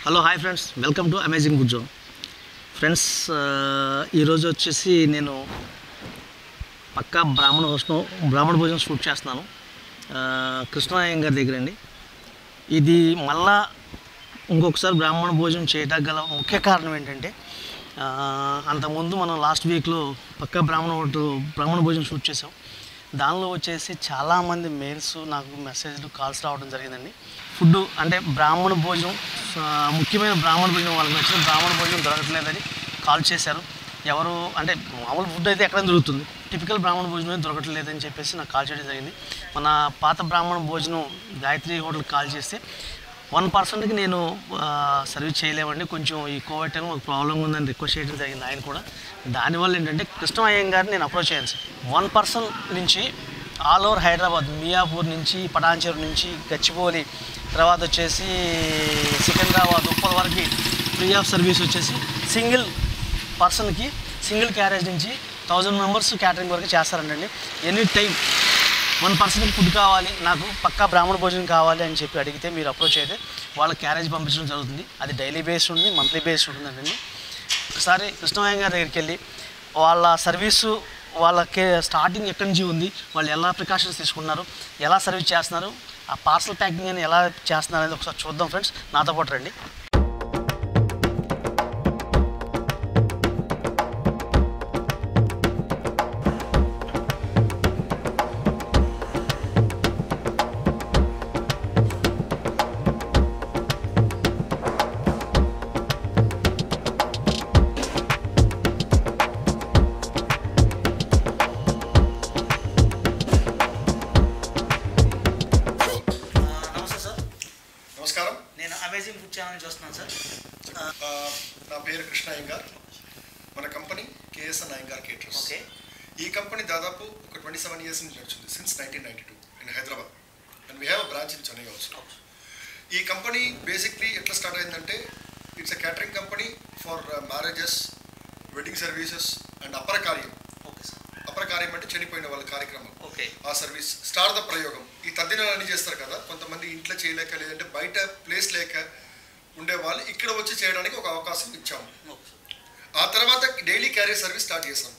Hello hi friends welcome to amazing good zone friends ఈరోజు వచ్చేసి నేను పక్కా బ్రాహ్మణ భోజనం బ్రాహ్మణ భోజనం షూట్ చేస్తున్నాను ఆ, కృష్ణాయం గారి దగ్గర అండి ఇది మళ్ళా ఇంకొకసారి బ్రాహ్మణ భోజనం చేయడానికి గల ముఖ్య కారణం ఏంటంటే ఆ, అంతకుముందు మనం లాస్ట్ వీక్లో పక్కా బ్రాహ్మణ హోటల్ బ్రాహ్మణ భోజనం షూట్ చేసాం దానిలో వచ్చేసి చాలామంది మెయిల్స్ నాకు మెసేజ్లు కాల్స్ రావడం జరిగిందండి ఫుడ్ అంటే బ్రాహ్మణ భోజనం ఆ, ముఖ్యమైన బ్రాహ్మణ భోజనం వాళ్ళకి నచ్చిన బ్రాహ్మణ భోజనం దొరకట్లేదని కాల్ చేశారు ఎవరు అంటే మామూలు ఫుడ్ అయితే ఎక్కడ దొరుకుతుంది టిపికల్ బ్రాహ్మణ భోజనం దొరకట్లేదని చెప్పేసి నాకు కాల్ చేయడం జరిగింది మన పాత బ్రాహ్మణ భోజనం గాయత్రి హోటల్ కాల్ చేస్తే వన్ పర్సెంట్కి నేను ఆ, సర్వీస్ చేయలేమండి కొంచెం ఈ కోవిడ్ టైం ఒక ప్రాబ్లం ఉందని రిక్వెస్ట్ చేయడం జరిగింది ఆయన కూడా దానివల్ల ఏంటంటే కృష్ణ అయ్యం గారిని నేను అప్రోచ్ అయ్యాను సార్ వన్ పర్సన్ నుంచి ఆల్ ఓవర్ హైదరాబాద్ మియాపూర్ నుంచి పటాన్చెరు నుంచి గచ్చిబౌలి తర్వాత వచ్చేసి సికింద్రాబాద్ ఉప్పల్ వరకు ఫ్రీ ఆఫ్ సర్వీస్ వచ్చేసి సింగిల్ పర్సన్కి సింగిల్ క్యారేజ్ నుంచి థౌజండ్ మెంబర్స్ క్యాటరింగ్ వరకు చేస్తారంటండి ఎనీ టైం వన్ పర్సన్కి ఫుడ్ కావాలి నాకు పక్కా బ్రాహ్మణ భోజనం కావాలి అని చెప్పి అడిగితే మీరు అప్రోచ్ అయితే వాళ్ళ క్యారేజ్ పంపించడం జరుగుతుంది అది డైలీ బేస్డ్ ఉంటుంది మంత్లీ బేస్డ్ ఉంటుందండి ఒకసారి కృష్ణమయ్య గారి దగ్గరికి వెళ్ళి వాళ్ళ సర్వీసు వాళ్ళకి స్టార్టింగ్ ఎక్కడి నుంచి ఉంది వాళ్ళు ఎలా ప్రికాషన్స్ తీసుకున్నారు ఎలా సర్వీస్ చేస్తున్నారు ఆ పార్సల్ ప్యాకింగ్ అని ఎలా చేస్తున్నారు అనేది ఒకసారి చూద్దాం ఫ్రెండ్స్ నాతో పాటు రండి నమస్తే సార్ నమస్కారం నేను అమేజింగ్ ఫుడ్ ఛానల్ చూస్తున్నాను సార్ ఆ, నా పేరు కృష్ణ అయ్యంగార్ మన company KSN Iyengar caterers okay ఈ కంపెనీ దాదాపు ఒక ట్వంటీ సెవెన్ ఇయర్స్ నుంచి నడుస్తుంది since nineteen ninety two in Hyderabad and we have a branch in Chennai also ఈ కంపెనీ బేసిక్లీ ఎట్లా స్టార్ట్ అయిందంటే it's a catering company for marriages wedding services and అపర కార్యం ఓకే సార్ అపర కార్యం అంటే చనిపోయిన వాళ్ళ కార్యక్రమం ఓకే ఆ సర్వీస్ స్టార్ ద ప్రయోగం ఈ తద్దినాలు అన్ని చేస్తారు కదా కొంతమంది ఇంట్లో చేయలేక లేదంటే బయట ప్లేస్ లేక ఉండే వాళ్ళు ఇక్కడ వచ్చి చేయడానికి ఒక అవకాశం ఇచ్చాము ఓకే సార్ ఆ తర్వాత డైలీ క్యారియర్ సర్వీస్ స్టార్ట్ చేసాం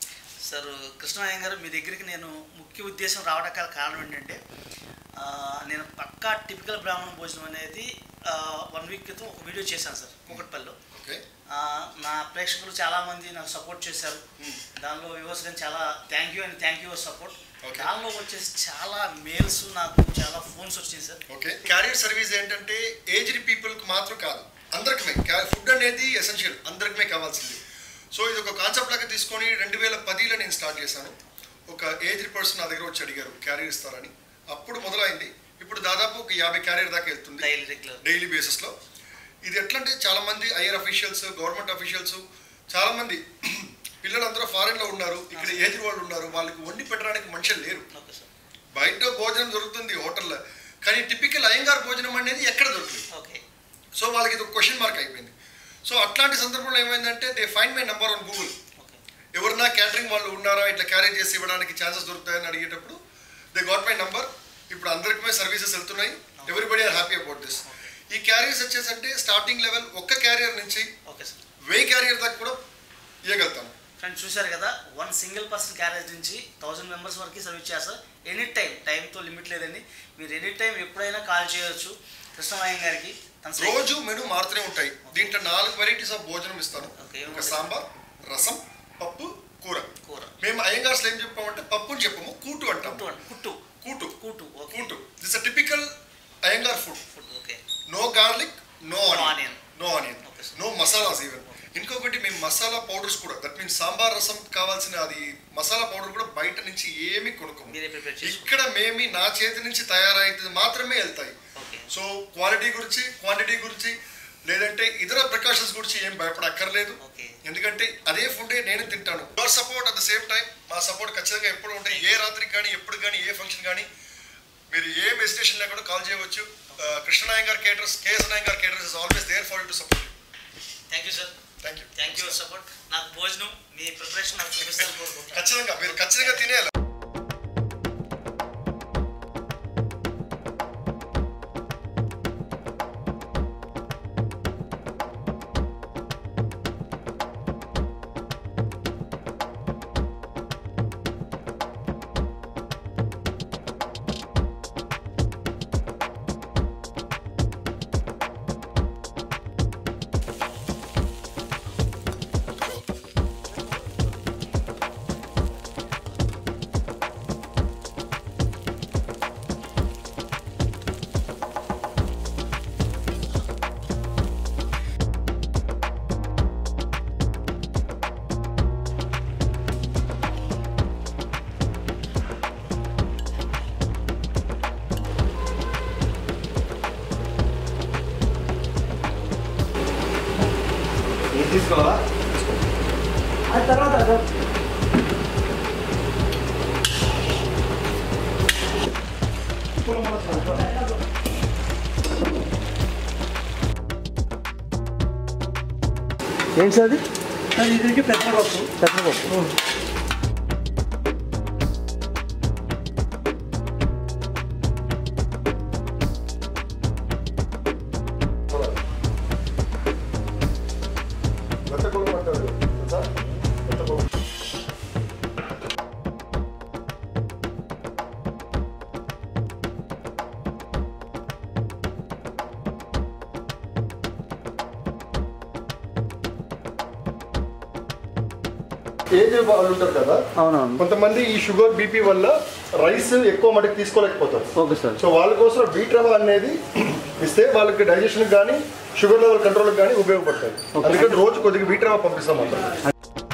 సార్ కృష్ణారాయణ గారు మీ దగ్గరికి నేను ముఖ్య ఉద్దేశం రావడానికి గల కారణం ఏంటంటే ఆ, నేను పక్కా టిపికల్ బ్రాహ్మణ భోజనం అనేది వన్ వీక్ క్రితం ఒక వీడియో చేశాను సార్ కూకట్పల్లిలో ఓకే ఆ, నా ప్రేక్షకులు చాలామంది నాకు సపోర్ట్ చేశారు దానిలో వ్యూవర్స్ కానీ చాలా thank you and thank you support Okay. దానిలో వచ్చేసి చాలా మెయిల్స్ నాకు చాలా ఫోన్స్ వచ్చినాయి సార్ ఓకే క్యారియర్ సర్వీస్ ఏంటంటే ఏజ్డ్ పీపుల్కి మాత్రం కాదు అందరికీ ఫుడ్ అనేది ఎసెన్షియల్ అందరికీ కావాల్సింది సో ఇది ఒక కాన్సెప్ట్ లాగా తీసుకొని రెండు వేల పదిలో నేను స్టార్ట్ చేశాను ఒక ఏజ్డ్ పర్సన్ నా దగ్గర వచ్చి అడిగారు క్యారియర్ ఇస్తారని అప్పుడు మొదలైంది ఇప్పుడు దాదాపు ఒక యాభై క్యారియర్ దాకా వెళ్తుంది డైలీ రెగ్యులర్ డైలీ బేసిస్లో ఇది ఎట్లా అంటే చాలా మంది ఐఆర్ అఫీషియల్స్ గవర్నమెంట్ అఫీషియల్స్ చాలా మంది పిల్లలందరూ ఫారెన్లో ఉన్నారు ఇక్కడ ఏజ్ వాళ్ళు ఉన్నారు వాళ్ళకి వండి పెట్టడానికి మనుషులు లేరు ఓకే సార్ బయట భోజనం దొరుకుతుంది హోటల్లో కానీ టిపికల్ అయ్యంగార్ భోజనం అనేది ఎక్కడ దొరుకుతుంది ఓకే సో వాళ్ళకి ఇది ఒక క్వశ్చన్ మార్క్ అయిపోయింది సో అట్లాంటి సందర్భంలో ఏమైందంటే they find my number on Google okay ఎవరన్నా క్యాటరింగ్ వాళ్ళు ఉన్నారా ఇట్లా క్యారేజ్ చేసి ఇవ్వడానికి ఛాన్సెస్ దొరుకుతాయని అడిగేటప్పుడు దే గాట్ మై నంబర్ ఇప్పుడు అందరికీ సర్వీసెస్ వెళ్తున్నాయి everybody are happy about this ఈ క్యారియర్స్ వచ్చేసి అంటే స్టార్టింగ్ లెవెల్ ఒక్క క్యారియర్ నుంచి ఓకే సార్ వెయ్యి క్యారియర్ దాకా కూడా ఇవ్వగలుగుతాను ఫ్రెండ్స్ చూశారు కదా వన్ సింగిల్ పర్సన్ క్యారేజ్ నుంచి థౌజండ్ మెంబర్స్ వరకు సర్వీస్ చేస్తారు ఎనీ టైం టైంతో లిమిట్ లేదండి మీరు ఎనీ టైం ఎప్పుడైనా కాల్ చేయొచ్చు కృష్ణమయ్య గారికి తన సై- రోజు మెను మారుతూనే ఉంటాయి దీంట్లో నాలుగు వెరైటీస్ ఆఫ్ భోజనం ఇస్తాను Okay. ఒక సాంబార్ రసం పప్పు కూర కూర మేము అయ్యంగార్స్లో ఏం చెప్పామంటే పప్పు అని చెప్పము కూటు అంటాం కుట్టు అండి కుట్టు kootu kootu okay kootu this a typical Iyengar food food okay no garlic no No onion. Onion no onion Okay, sir. No masalas even ఇంకొకటి మేము మసాలా పౌడర్స్ కూడా దట్ మీన్స్ సాంబార్ రసం కావాల్సిన అది మసాలా పౌడర్ కూడా బయట నుంచి ఏమీ కొనుక్కోము మీరే ప్రిపేర్ చేసుకుంటారు ఇక్కడ మేమి నా చేతి నుంచి తయారైతే మాత్రమే వెళ్తాయి ఓకే సో క్వాలిటీ గురించి క్వాంటిటీ గురించి లేదంటే ఇతర ప్రికాషన్స్ గురించి ఏం భయపడక్కర్లేదు ఓకే ఎందుకంటే అదే ఫుడ్ నేను తింటాను your support at the same time మా సపోర్ట్ ఖచ్చితంగా ఎప్పుడు ఉంటాయి ఏ రాత్రికి కానీ ఎప్పుడు కానీ ఏ ఫంక్షన్ కానీ మీరు ఏ మెడిటేషన్ లేకుండా కాల్ చేయవచ్చు కృష్ణనాయన్ కేటర్స్ కేఎస్ నాయన్ గారు caterers is always there for you to support thank you sir thank you thank you support నాకు భోజనం మీ ప్రిపరేషన్ నాకు చూపిస్తాను కోరుకుంటున్నాను ఖచ్చితంగా మీరు ఖచ్చితంగా తినేయాలి తీసుకోవాలా అది తర్వాత సార్ ఏంటి సార్ అది ఇది పెద్దపప్పు పెసరపప్పు వెత్తకొడుకు అంటారు తెలుసా? వెత్తకొడుకు. ఏజ్ వాళ్ళు ఉంటారు కదా అవునవును కొంతమంది ఈ షుగర్ బీపీ వల్ల రైస్ ఎక్కువ మటుకు తీసుకోలేకపోతారు ఓకే సార్ సో వాళ్ళ కోసం బీట్ రవ్వ అనేది ఇస్తే వాళ్ళకి డైజెషన్ కానీ షుగర్ లెవెల్ కంట్రోల్ కానీ ఉపయోగపడతాయి అందుకని రోజు కొద్దిగా బీట్ రవ్వ పంపిస్తాం అందరం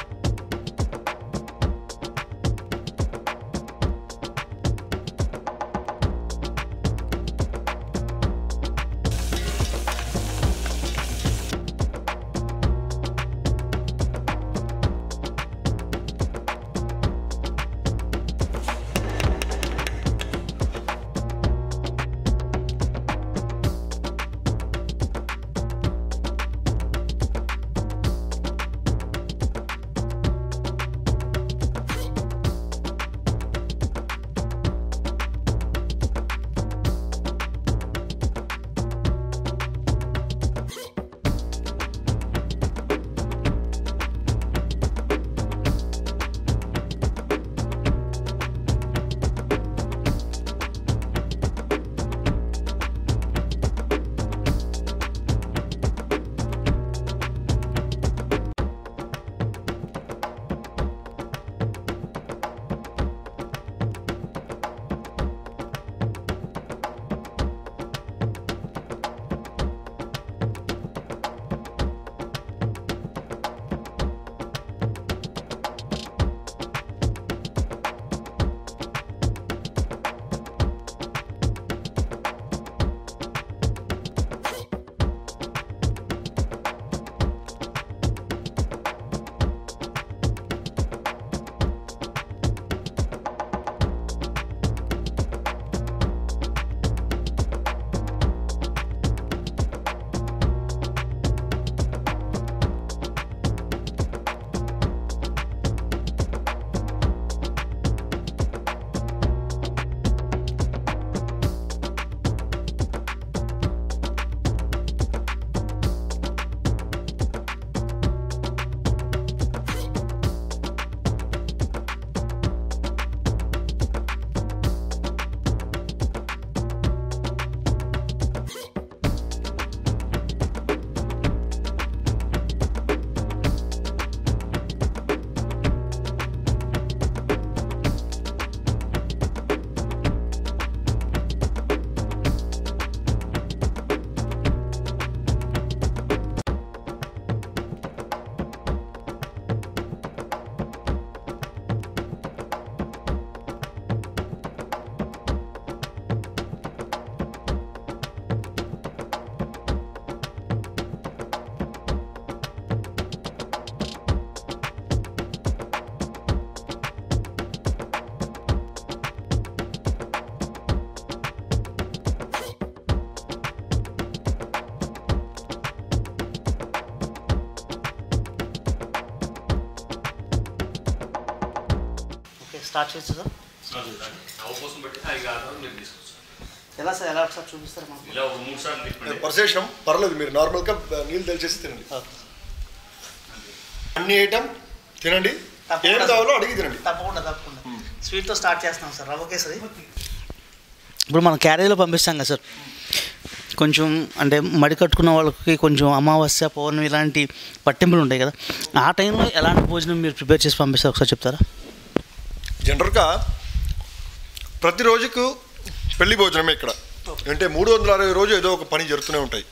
ఓకే స్టార్ట్ చేయొచ్చు సార్ రవ్వ కోసం బట్టి అది కాదు మీరు తీసుకోవచ్చు ఎలా సార్ ఎలా ఒకసారి చూపిస్తారు మాకు ఇలా ఒక మూడు సార్లు తిప్పండి పరిశేషం పర్లేదు మీరు నార్మల్గా నీళ్ళు తెలిసేసి తినండి ఓకే. అన్ని ఐటమ్ తినండి తప్పకుండా. ఏం కావాలో అడిగి తినండి తప్పకుండా తప్పకుండా స్వీట్తో స్టార్ట్ చేస్తున్నాం సార్ రవ్వ కేసరి ఇప్పుడు మనం క్యారేజీలో పంపిస్తాం కదా సార్ కొంచెం అంటే మడి కట్టుకున్న వాళ్ళకి కొంచెం అమావాస్య పౌర్ణమి ఇలాంటి పట్టింపులు ఉంటాయి కదా ఆ టైంలో ఎలాంటి భోజనం మీరు ప్రిపేర్ చేసి పంపిస్తారు ఒకసారి చెప్తారా జనరల్గా ప్రతి రోజుకు పెళ్లి భోజనమే ఇక్కడ అంటే మూడు వందల అరవై రోజు ఏదో ఒక పని జరుగుతూనే ఉంటాయి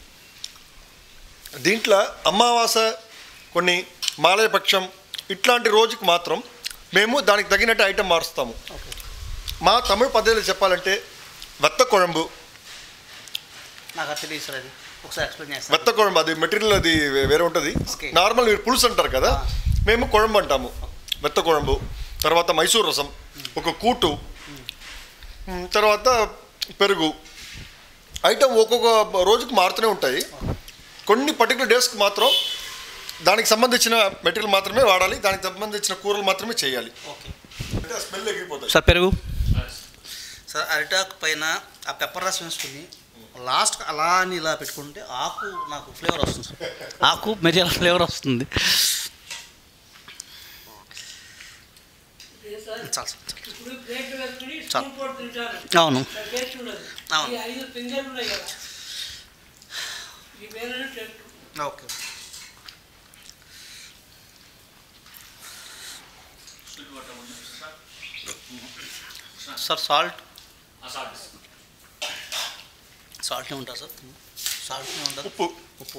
దీంట్లో అమావాస కొన్ని మాలయపక్షం ఇట్లాంటి రోజుకి మాత్రం మేము దానికి తగినట్టు ఐటెం మారుస్తాము మా తమిళ పద్ధతిలో చెప్పాలంటే వెత్త కొழம்பు నాకు అది తెలియదు సార్ అది ఒకసారి ఎక్స్ప్లెయిన్ చేస్తాను మెత్త కుழంబు అది మెటీరియల్ అది వే- వేరే ఉంటుంది Okay. నార్మల్ మీరు పులుసు అంటారు కదా మేము కుழంబు అంటాము మెత్త కుழంబు తర్వాత మైసూర్ రసం ఒక కూటు మ్, తర్వాత పెరుగు ఐటమ్ ఒక్కొక్క రోజుకి మారుతూనే ఉంటాయి కొన్ని పర్టికులర్ డేస్కి మాత్రం దానికి సంబంధించిన మెటీరియల్ మాత్రమే వాడాలి దానికి సంబంధించిన కూరలు మాత్రమే చేయాలి ఓకే అంటే స్మెల్ ఎగిరిపోతాయి సార్ పెరుగు సార్ అరిటాకు పైన ఆ పెప్పర్ రసం వేసుకుని లాస్ట్ అలా అని ఇలా పెట్టుకుంటే ఆకు నాకు ఫ్లేవర్ వస్తుంది సార్ ఆకు మెటీరియల్ ఫ్లేవర్ వస్తుంది చాలు సార్ ఇప్పుడు ప్లేట్ వేసుకుని చాలు. స్పూన్ పోటు తింటారు అవును అది టేస్ట్ ఉండదు అవును. ఈ ఐదు పింజలు ఉన్నాయి కదా ఈ వేరే టేస్ట్ ఓకే సార్ సాల్ట్ సాల్ట్నే ఉంటుంది సార్ సాల్ట్నే ఉంటుంది ఉప్పు ఉప్పు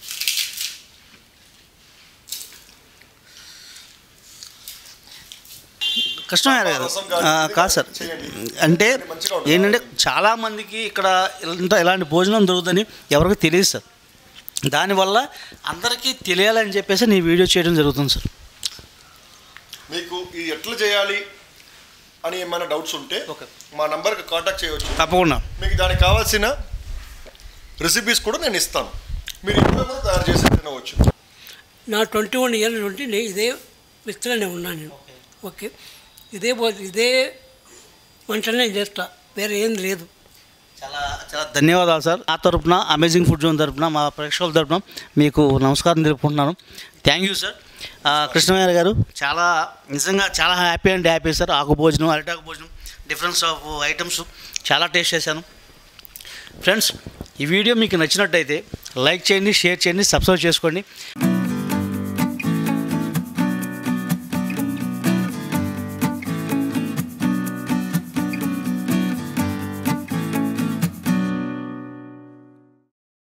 కృష్ణయ్య గారు రసం కానీ ఆ, ఇది కాదు సార్ చేయండి. అంటే మంచిగా ఉంటుంది. ఏంటంటే చాలా మందికి ఇక్కడ ఇంత ఇలాంటి భోజనం దొరుకుతుందని ఎవరికి తెలియదు సార్ దానివల్ల అందరికీ తెలియాలని చెప్పేసి నీ వీడియో చేయడం జరుగుతుంది సార్ మీకు ఇది ఎట్లా చేయాలి అని ఏమైనా డౌట్స్ ఉంటే ఓకే. మా నంబర్కి కాంటాక్ట్ చేయవచ్చు తప్పకుండా మీకు దానికి కావాల్సిన రెసిపీస్ కూడా నేను ఇస్తాను మీరు ఇంట్లో కూడా తయారు చేసి తినవచ్చు నా ట్వంటీ వన్ ఇయర్స్ నుండి నేను ఇదే విస్తరణ ఉన్నాను నేను ఓకే ఇదే భోజ ఇదే వంటనే నేను చేస్తా వేరే ఏం లేదు చాలా చాలా ధన్యవాదాలు సార్ నా తరపున అమేజింగ్ ఫుడ్ జోన్ తరపున మా ప్రేక్షకుల తరపున మీకు నమస్కారం తెలుపుకుంటున్నాను థ్యాంక్ యూ సార్ ఆ, కృష్ణయ్య గారు చాలా నిజంగా చాలా హ్యాపీ అండ్ హ్యాపీ సార్ ఆకు భోజనం అరిటాకు భోజనం డిఫరెన్స్ ఆఫ్ ఐటమ్స్ చాలా టేస్ట్ చేశాను ఫ్రెండ్స్ ఈ వీడియో మీకు నచ్చినట్టయితే లైక్ చేయండి షేర్ చేయండి సబ్స్క్రైబ్ చేసుకోండి